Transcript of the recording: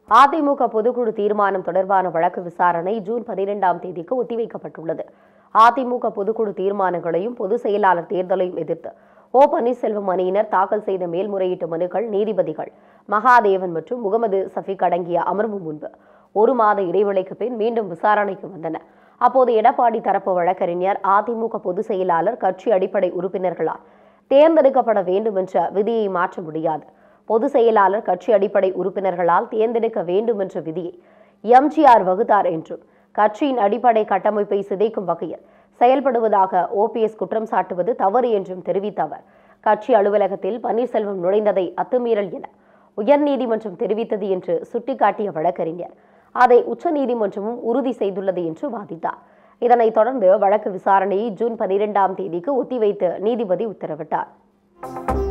அதிமுக பொதுக்குழு தீர்மானம் தொடர்பான வழக்கு விசாரணை ஜூன் பனிரெண்டாம் தேதிக்கு ஒத்திவைக்கப்பட்டுள்ளது அதிமுக பொதுக்குழு தீர்மானங்களையும் பொதுச் செயலாளர் தேர்தலையும் எதிர்த்து ஓ பன்னீர்செல்வம் அணியினர் தாக்கல் செய்த மேல்முறையீட்டு மனுக்கள் நீதிபதிகள் மகாதேவன் மற்றும் முகமது சஃபிக் அடங்கிய அமர்வு முன்பு ஒரு மாத இடைவெளிக்கு பின் மீண்டும் விசாரணைக்கு வந்தன அப்போது எடப்பாடி தரப்பு வழக்கறிஞர் அதிமுக பொதுச் செயலாளர் கட்சி அடிப்படை உறுப்பினர்களால் தேர்ந்தெடுக்கப்பட வேண்டும் என்ற விதியை மாற்ற முடியாது பொதுச் செயலாளர் கட்சி அடிப்படை உறுப்பினர்களால் தேர்ந்தெடுக்க வேண்டும் என்ற விதியை எம்ஜிஆர் வகுத்தார் என்றும் கட்சியின் அடிப்படை கட்டமைப்பை சிதைக்கும் வகையில் செயல்படுவதாக ஓபிஎஸ் குற்றம் சாட்டுவது தவறு என்றும் தெரிவித்த அவர் கட்சி அலுவலகத்தில் பன்னீர்செல்வம் நுழைந்ததை அத்துமீறல் என உயர்நீதிமன்றம் தெரிவித்தது என்று சுட்டிக்காட்டிய வழக்கறிஞர் அதை உச்சநீதிமன்றமும் உறுதி செய்துள்ளது என்று வாதிட்டார் இதனைத் தொடர்ந்து வழக்கு விசாரணையை ஜூன் பனிரெண்டாம் தேதிக்கு ஒத்திவைத்து நீதிபதி உத்தரவிட்டார்